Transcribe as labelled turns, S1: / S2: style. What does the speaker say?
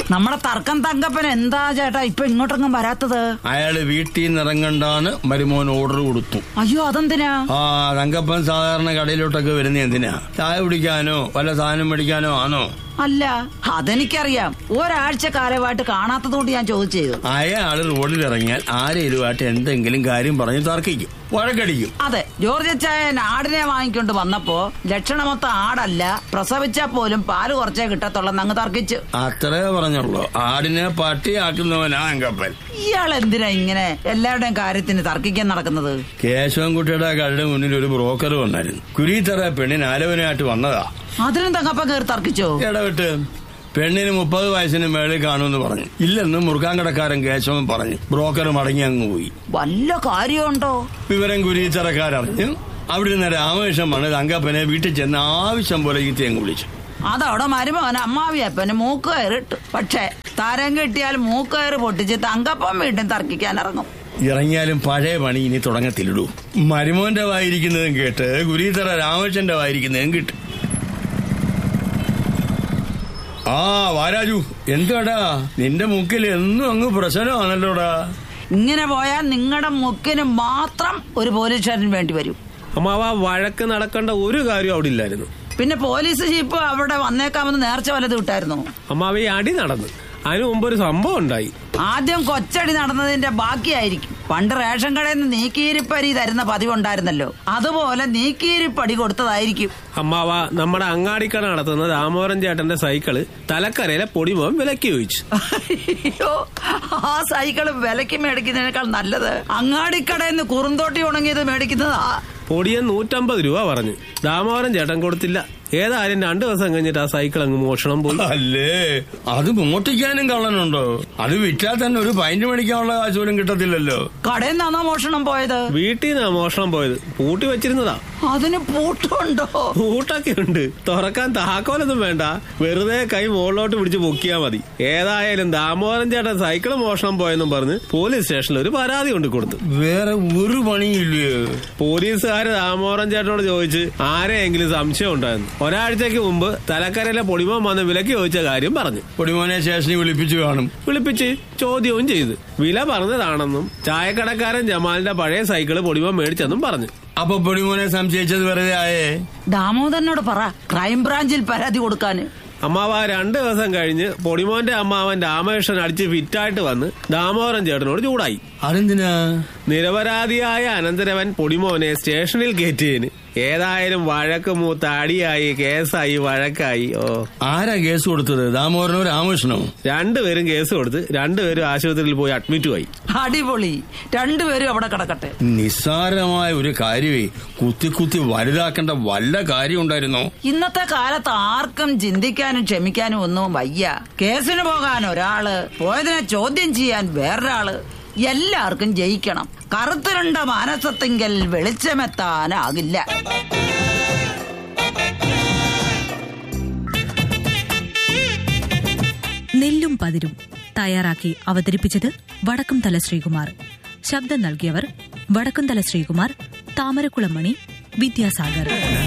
S1: നമ്മുടെ തർക്കം തങ്കപ്പൻ എന്താ ചേട്ടാ ഇപ്പൊ ഇങ്ങോട്ടെങ്ങും വരാത്തത്
S2: അയാള് വീട്ടിൽ നിന്ന് ഇറങ്ങണ്ടാന്ന് മരുമോൻ ഓർഡർ കൊടുത്തു
S1: അയ്യോ അതെന്തിനാ
S2: ആ തങ്കപ്പൻ സാധാരണ കടയിലോട്ടൊക്കെ വരുന്ന എന്തിനാ ചായ കുടിക്കാനോ വല്ല സാധനം മേടിക്കാനോ ആണോ
S1: അല്ല അതെനിക്കറിയാം ഒരാഴ്ച കാലമായിട്ട് കാണാത്തതുകൊണ്ട് ഞാൻ ചോദിച്ചത്
S2: അയാള് റോഡിൽ ഇറങ്ങിയാൽ ആരേലുമായിട്ട് എന്തെങ്കിലും കാര്യം പറഞ്ഞ് തർക്കിക്കും വഴക്കടിക്കും
S1: അതെ ജോർജ് ചായൻ ആടിനെ വാങ്ങിക്കൊണ്ട് വന്നപ്പോ ലക്ഷണമൊത്ത ആടല്ല പ്രസവിച്ചാ പോലും പാല് കുറച്ചേ കിട്ടത്തുള്ളെന്ന് അങ്ങ് തർക്കിച്ചു
S2: അത്രേ പറഞ്ഞുള്ളൂ ആടിനെ പട്ടിയാക്കുന്നവനാ തങ്കപ്പൻ
S1: ഇയാൾ എന്തിനാ ഇങ്ങനെ എല്ലാവരുടെയും കാര്യത്തിന് തർക്കിക്കാൻ നടക്കുന്നത്
S2: കേശവൻകുട്ടിയുടെ കടയുടെ മുന്നിൽ ഒരു ബ്രോക്കർ വന്നായിരുന്നു കുരീത്തറ പെണ്ണിന് ആലോചനയായിട്ട് വന്നതാ
S1: അതിനും തങ്കപ്പൻ കയറി തർക്കിച്ചോ
S2: ഇടവിട്ട് പെണ്ണിന് മുപ്പത് വയസ്സിന് മേളിൽ കാണുമെന്ന് പറഞ്ഞു ഇല്ലെന്ന് മുറുക്കാൻകടക്കാരൻ കേശവൻ പറഞ്ഞു ബ്രോക്കർ മടങ്ങി അങ്ങ് പോയി
S1: വല്ല കാര്യമുണ്ടോ
S2: വിവരം കുരീച്ചറക്കാരറിഞ്ഞു അവിടെ നിന്ന് രാമകൃഷ്ണൻ വന്ന് തങ്കപ്പനെ വീട്ടിൽ ചെന്ന് ആവശ്യം പോലെ ഈത്തി അങ്ങ് വിളിച്ചു
S1: അതവിടെ മരുമകൻ അമ്മാവിയപ്പന് മൂക്ക് കയറിട്ടു പക്ഷെ തരം കിട്ടിയാൽ മൂക്ക് കയറ് പൊട്ടിച്ച് തങ്കപ്പം വീണ്ടും തർക്കിക്കാൻ ഇറങ്ങും
S2: ഇറങ്ങിയാലും പഴയ പണി ഇനി തുടങ്ങത്തില്ലടൂ മരുമോന്റെ വായിരിക്കുന്നതും കേട്ട് കുരീത്തറ രാമകൃഷ്ണന്റെ വായിരിക്കുന്നതും കിട്ടും ആ വാരാജു എന്താടാ നിന്റെ മുക്കിൽ എന്നും അങ്ങ് പ്രശ്നമാണല്ലോടാ
S1: ഇങ്ങനെ പോയാൽ നിങ്ങളുടെ മുക്കിന് മാത്രം ഒരു പോലീസുകാരൻ വേണ്ടി വരും
S3: അമ്മാവ വഴക്ക് നടക്കേണ്ട ഒരു കാര്യം അവിടെ ഇല്ലായിരുന്നു
S1: പിന്നെ പോലീസ് ജീപ്പ് അവിടെ വന്നേക്കാമെന്ന് നേർച്ച വല്ലത് വിട്ടായിരുന്നു
S3: അമ്മാവ ഈ അടി നടന്നു അതിനു മുമ്പ് ഒരു സംഭവം ഉണ്ടായി
S1: ആദ്യം കൊച്ചടി നടന്നതിന്റെ ബാക്കിയായിരിക്കും പണ്ട് റേഷൻ കടയിൽ നിന്ന് നീക്കിയിരിപ്പരി തരുന്ന പതിവുണ്ടായിരുന്നല്ലോ അതുപോലെ നീക്കിയിരിപ്പടി കൊടുത്തതായിരിക്കും
S3: അമ്മാവ നമ്മുടെ അങ്ങാടിക്കട നടത്തുന്ന ദാമോദരൻ ചേട്ടന്റെ സൈക്കിള് തലക്കരയിലെ പൊടിമോൻ വിലക്കി ചോദിച്ചു
S1: അയ്യോ ആ സൈക്കിള് വിലക്ക് മേടിക്കുന്നതിനേക്കാൾ നല്ലത് അങ്ങാടിക്കടയിൽ നിന്ന് കുറുന്തോട്ടി ഉണങ്ങിയത് മേടിക്കുന്നതാ
S3: പൊടിയൻ നൂറ്റമ്പത് രൂപ പറഞ്ഞു ദാമോദരൻ ചേട്ടൻ കൊടുത്തില്ല ഏതായാലും രണ്ടു ദിവസം കഴിഞ്ഞിട്ട് ആ സൈക്കിൾ അങ്ങ് മോഷണം പോയി
S2: അല്ലേ അത് മോട്ടിക്കാനും കള്ളനുണ്ടോ അത് വിറ്റാൽ തന്നെ ഒരു പൈന്റ് മേടിക്കാനുള്ള കാശ് പോലും കിട്ടത്തില്ലല്ലോ
S1: കടയിൽ നിന്നാണോ മോഷണം പോയത്
S3: വീട്ടിൽ നിന്നാ മോഷണം പോയത് പൂട്ടി വെച്ചിരുന്നതാ
S1: അതിന് പൂട്ടുണ്ടോ
S3: പൂട്ടൊക്കെ ഉണ്ട് തുറക്കാൻ താക്കോലൊന്നും വേണ്ട വെറുതെ കൈ മുകളിലോട്ട് പിടിച്ച് പൊക്കിയാ മതി ഏതായാലും ദാമോദരൻ ചേട്ടൻ സൈക്കിൾ മോഷണം പോയെന്നും പറഞ്ഞ് പോലീസ് സ്റ്റേഷനിൽ ഒരു പരാതി കൊണ്ട് കൊടുത്തു
S2: വേറെ ഒരു പണിയില്ലേ
S3: പോലീസുകാര് ദാമോദരൻ ചേട്ടനോട് ചോദിച്ച് ആരെയെങ്കിലും സംശയം ഉണ്ടായിരുന്നു ഒരാഴ്ചക്ക് മുമ്പ് തലക്കരയിലെ പൊടിമോൻ വന്ന് വിലക്ക് ചോദിച്ച കാര്യം പറഞ്ഞു
S2: പൊടിമോനെ സ്റ്റേഷനിൽ വിളിപ്പിച്ചു കാണും
S3: വിളിപ്പിച്ച് ചോദ്യവും ചെയ്തു വില പറഞ്ഞതാണെന്നും ചായക്കടക്കാരൻ ജമാലിന്റെ പഴയ സൈക്കിള് പൊടിമോൻ മേടിച്ചെന്നും പറഞ്ഞു
S2: അപ്പൊ പൊടിമോനെ സംശയിച്ചത് വെറുതെ ആയേ
S1: ദാമോദരനോട് പറ ക്രൈംബ്രാഞ്ചിൽ പരാതി കൊടുക്കാന്
S3: അമ്മാവ രണ്ടു ദിവസം കഴിഞ്ഞ് പൊടിമോന്റെ അമ്മാവൻ രാമകൃഷ്ണൻ അടിച്ച് ഫിറ്റായിട്ട് വന്ന് ദാമോദരൻ ചേട്ടനോട് ചൂടായി
S2: അതെന്തിനാ
S3: നിരപരാധിയായ അനന്തരവൻ പൊടിമോനെ സ്റ്റേഷനിൽ കയറ്റിയതിന് ഏതായാലും വഴക്ക് മൂത്ത അടിയായി കേസായി വഴക്കായി ഓ
S2: ആരാ കേസ് കൊടുത്തത് ദാമോദരനോ രാമകൃഷ്ണോ
S3: രണ്ടുപേരും കേസ് കൊടുത്ത് രണ്ടുപേരും ആശുപത്രിയിൽ പോയി അഡ്മിറ്റും ആയി
S1: അടിപൊളി രണ്ടുപേരും അവിടെ കിടക്കട്ടെ
S2: നിസ്സാരമായ ഒരു കാര്യമേ കുത്തി കുത്തി വലുതാക്കേണ്ട വല്ല കാര്യം ഉണ്ടായിരുന്നോ
S1: ഇന്നത്തെ കാലത്ത് ആർക്കും ചിന്തിക്കാനും ക്ഷമിക്കാനും ഒന്നും വയ്യ കേസിന് പോകാൻ ഒരാള് പോയതിനെ ചോദ്യം ചെയ്യാൻ വേറൊരാള് എല്ലാവർക്കും ജയിക്കണം കറുത്തിരുണ്ട മാനസത്തിങ്കൽ വെളിച്ചമെത്താനാകില്ല
S4: നെല്ലും പതിരും തയ്യാറാക്കി അവതരിപ്പിച്ചത് വടക്കുംതല ശ്രീകുമാർ ശബ്ദം നൽകിയവർ വടക്കുംതല ശ്രീകുമാർ താമരക്കുളമണി വിദ്യാസാഗർ